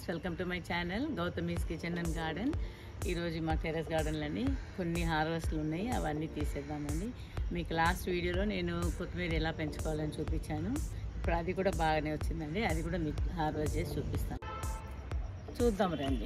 Welcome to my channel Gautami's kitchen and garden ఈరోజు మా terrace గార్డెన్లని కొన్ని హార్వెస్ట్లు ఉన్నాయి అవన్నీ తీసేద్దామండి మీకు లాస్ట్ వీడియోలో నేను కొత్తిమీర ఎలా పెంచుకోవాలని చూపించాను ఇప్పుడు అది కూడా బాగానే వచ్చిందండి అది కూడా మీకు హార్వెస్ట్ చేసి చూపిస్తాను చూద్దాం రండి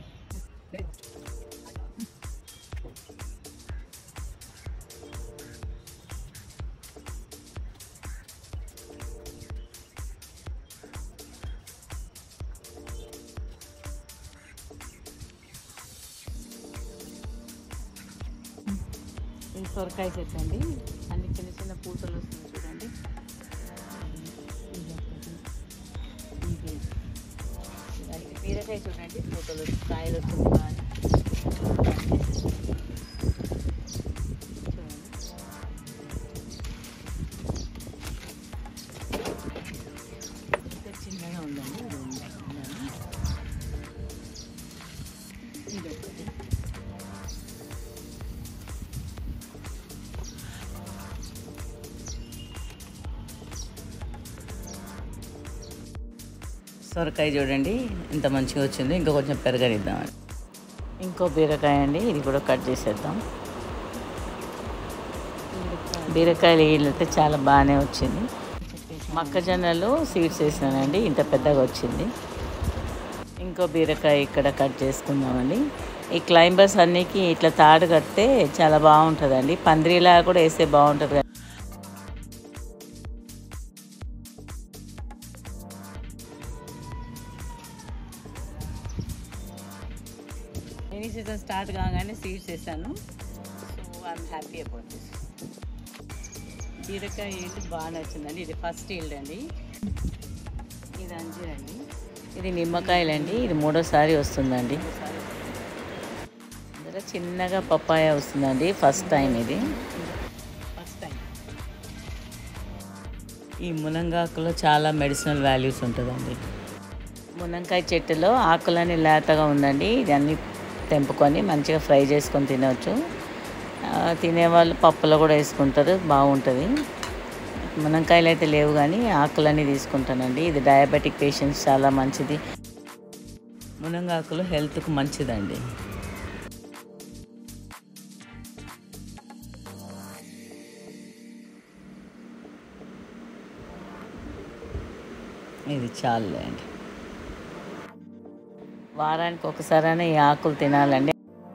ఇది సొరకాయ చెట్టు అండి అన్ని చిన్న చిన్న పూతలు వస్తుంది చూడండి ఇది ఒకటి. ఇది ఇలా ఇది బీరకాయ చూడండి పూతలు వచ్చి కాయలు వచ్చింది బాగా చూడండి ఇంకా చిన్నగా ఉందండి ఇది ఉంది. ఉందండి. ఇది ఒకటి సొరకాయ చూడండి ఇంత మంచిగా వచ్చింది ఇంకా కొంచెం పెరగనిద్దామని ఇంకో బీరకాయ అండి ఇది కూడా కట్ చేసేద్దాం బీరకాయలు వీళ్ళైతే చాలా బాగానే వచ్చింది మొక్కజొన్నలు సీడ్స్ వేసానండి ఇంత పెద్దగా వచ్చింది ఇంకో బీరకాయ ఇక్కడ కట్ చేసుకుందామండి ఈ క్లైంబర్స్ అన్నికి ఇట్లా తాడు కడితే చాలా బాగుంటుందండి పందిరిలా కూడా వేస్తే బాగుంటుంది ఎనీ సీజన్ స్టార్ట్ కాగానే సీడ్స్ వేసాను so I'm happy about this బీరకాయ ఈల్డ్ బాగా నచ్చిందండి ఇది ఫస్ట్ ఈల్డ్ అండి ఇది అంజీర్ అండి ఇది నిమ్మకాయలండి ఇది మూడోసారి వస్తుందండి అందులో చిన్నగా పప్పాయ వస్తుందండి ఫస్ట్ టైం ఇది ఫస్ట్ టైం ఈ మునంగాకులో చాలా మెడిసినల్ వాల్యూస్ ఉంటుందండి మునంకాయ చెట్టులో ఆకులని లేతగా ఉందండి ఇదన్నీ తెంపుకొని మంచిగా ఫ్రై చేసుకొని తినవచ్చు ఆ, తినేవాళ్ళు పప్పులో కూడా వేసుకుంటారు బాగుంటుంది మునంకాయలు అయితే లేవు కానీ ఆకులన్నీ తీసుకుంటానండి ఇది డయాబెటిక్ పేషెంట్స్ చాలా మంచిది మునంగాకులు హెల్త్కు మంచిదండి ఇది చాలులే అండి వారానికి ఒకసారైనా ఈ ఆకులు తినాలండి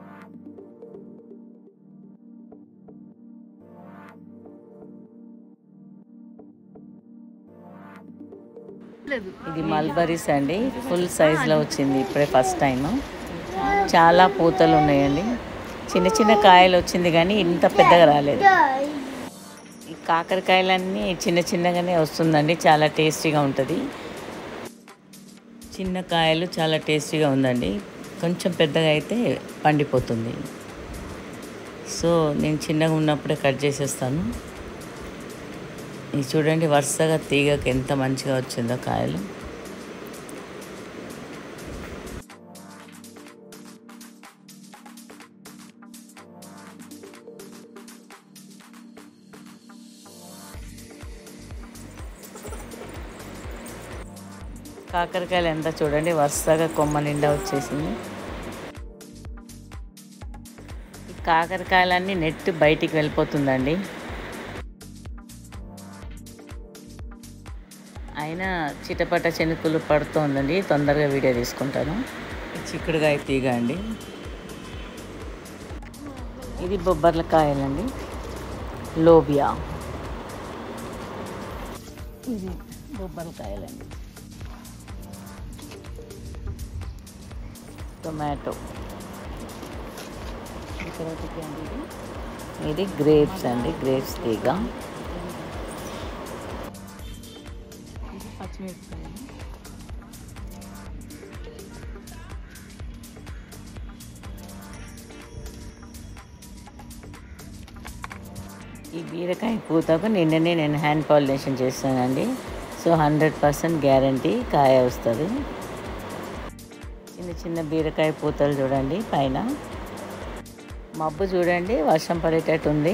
ఇది మల్బరీస్ అండి ఫుల్ సైజులో వచ్చింది ఇప్పుడే ఫస్ట్ టైం చాలా పూతలు ఉన్నాయండి చిన్న చిన్న కాయలు వచ్చింది కానీ ఇంత పెద్దగా రాలేదు ఈ కాకరకాయలన్నీ చిన్న చిన్నగానే వస్తుందండి చాలా టేస్టీగా ఉంటుంది చిన్న కాయలు చాలా టేస్టీగా ఉందండి కొంచెం పెద్దగా అయితే పండిపోతుంది సో నేను చిన్నగా ఉన్నప్పుడే కట్ చేసేస్తాను ఇది చూడండి వరుసగా తీగకి ఎంత మంచిగా వచ్చిందో కాయలు కాకరకాయలు ఎంత చూడండి వరుసగా కొమ్మ నిండా వచ్చేసింది ఈ కాకరకాయలన్నీ నెట్ బయటికి వెళ్ళిపోతుందండి అయినా చిటపట చెనుకులు పడుతోందండి తొందరగా వీడియో తీసుకుంటాను ఇది చిక్కుడుగాయ తీగ అండి ఇది బొబ్బర్ల కాయలండి లోబియా ఇది బొబ్బర్ల కాయలండి టొమాటో అండి ఇది ఇది గ్రేప్స్ అండి గ్రేప్స్ తీగ ఇది పచ్చిమిరపకాయ ఈ బీరకాయ పూతకు నిన్ననే నేను హ్యాండ్ పాలినేషన్ చేస్తానండి సో హండ్రెడ్ పర్సెంట్ గ్యారంటీ కాయ వస్తుంది చిన్న చిన్న బీరకాయ పూతలు చూడండి పైన మబ్బు చూడండి వర్షం పడేటట్టు ఉంది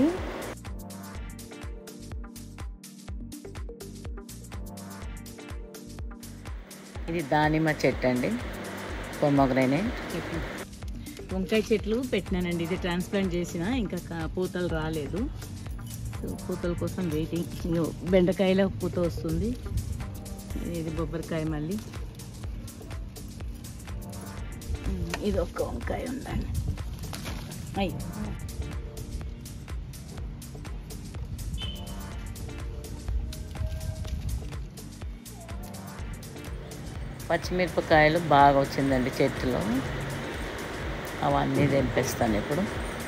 ఇది దానిమ్మ చెట్టు అండి పొమ్మగ్రైనేట్ వంకాయ చెట్లు పెట్టినానండి ఇది ట్రాన్స్ప్లాంట్ చేసిన ఇంకా కా- పూతలు రాలేదు సో పూతల కోసం వెయిటింగ్ ఇగో బెండకాయలో పూత వస్తుంది ఇది బొబ్బరికాయ మళ్ళీ ఉమ్, ఇది ఒక్క వంకాయ ఉందండి అయ్యి పచ్చిమిరపకాయలు బాగా వచ్చిందండి చెట్టులో అవన్నీ తెంపేస్తాను ఇప్పుడు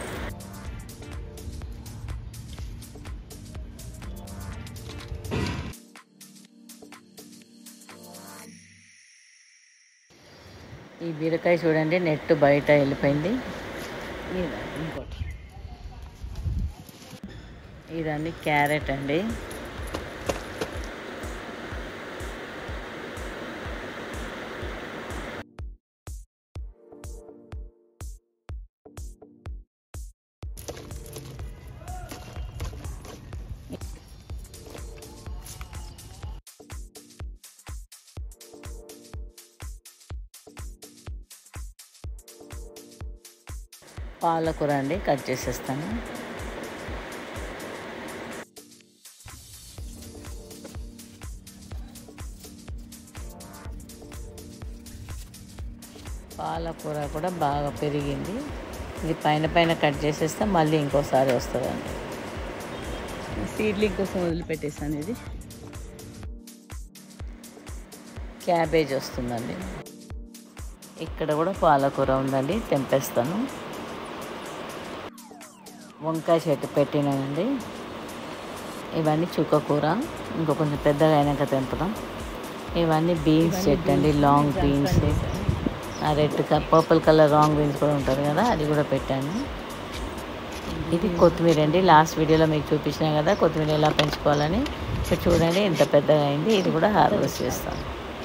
ఈ బీరకాయ చూడండి నెట్ బయట వెళ్ళిపోయింది ఇదండి ఇంకోటి ఇదండి క్యారెట్ అండి పాలకూర అండి కట్ చేసేస్తాను పాలకూర కూడా బాగా పెరిగింది ఇది పైన పైన కట్ చేసేస్తే మళ్ళీ ఇంకోసారి వస్తుందండి సీడ్లింగ్ కోసం వదిలిపెట్టేసాను ఇది క్యాబేజ్ వస్తుందండి ఇక్కడ కూడా పాలకూర ఉందండి తెంపేస్తాను వంకాయ చెట్టు పెట్టినానండి ఇవన్నీ చుక్కకూర ఇంకో కొంచెం పెద్దగా అయినాక తెంపుదాం ఇవన్నీ బీన్స్ చెట్టు అండి లాంగ్ బీన్స్ ఆ red purple colour long beans కూడా ఉంటుంది కదా అది కూడా పెట్టాను ఇది కొత్తిమీర అండి లాస్ట్ వీడియోలో మీకు చూపించినా కదా కొత్తిమీర ఎలా పెంచుకోవాలని ఇప్పుడు చూడండి ఇంత పెద్దగా అయింది ఇది కూడా హార్వెస్ట్ చేస్తాను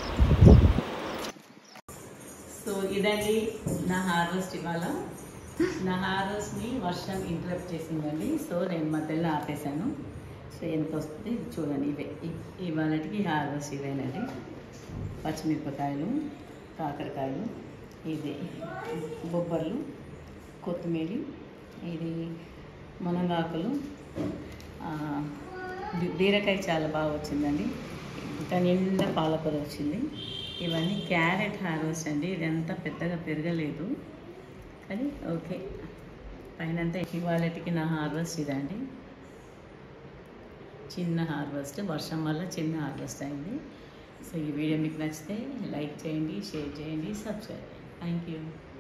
సో ఇదండి నా హార్వెస్ట్ ఇవాళ నా హార్వెస్ట్ని వర్షం ఇంటరప్ట్ చేసిందండి సో నేను మధ్యలో ఆపేశాను సో ఎంత వస్తుంది ఇది చూడండి ఇవే ఇ- ఇవాళకి హార్వెస్ట్ ఇవేనండి పచ్చిమిరపకాయలు కాకరకాయలు ఇది బొబ్బర్లు కొత్తిమీర ఇది మునగాకులు ఆ, బీ- బీరకాయ చాలా బాగా వచ్చిందండి ఇంకా నిండా పాలకూర వచ్చింది ఇవన్నీ క్యారెట్ హార్వెస్ట్ అండి ఇదంతా పెద్దగా పెరగలేదు కానీ ఓకే పైనంతా ఇవాళకి నా హార్వెస్ట్ ఇదండి చిన్న హార్వెస్ట్ వర్షం వల్ల చిన్న హార్వెస్ట్ అయింది సో ఈ వీడియో మీకు నచ్చితే లైక్ చేయండి షేర్ చేయండి సబ్స్క్రైబ్ థ్యాంక్ యూ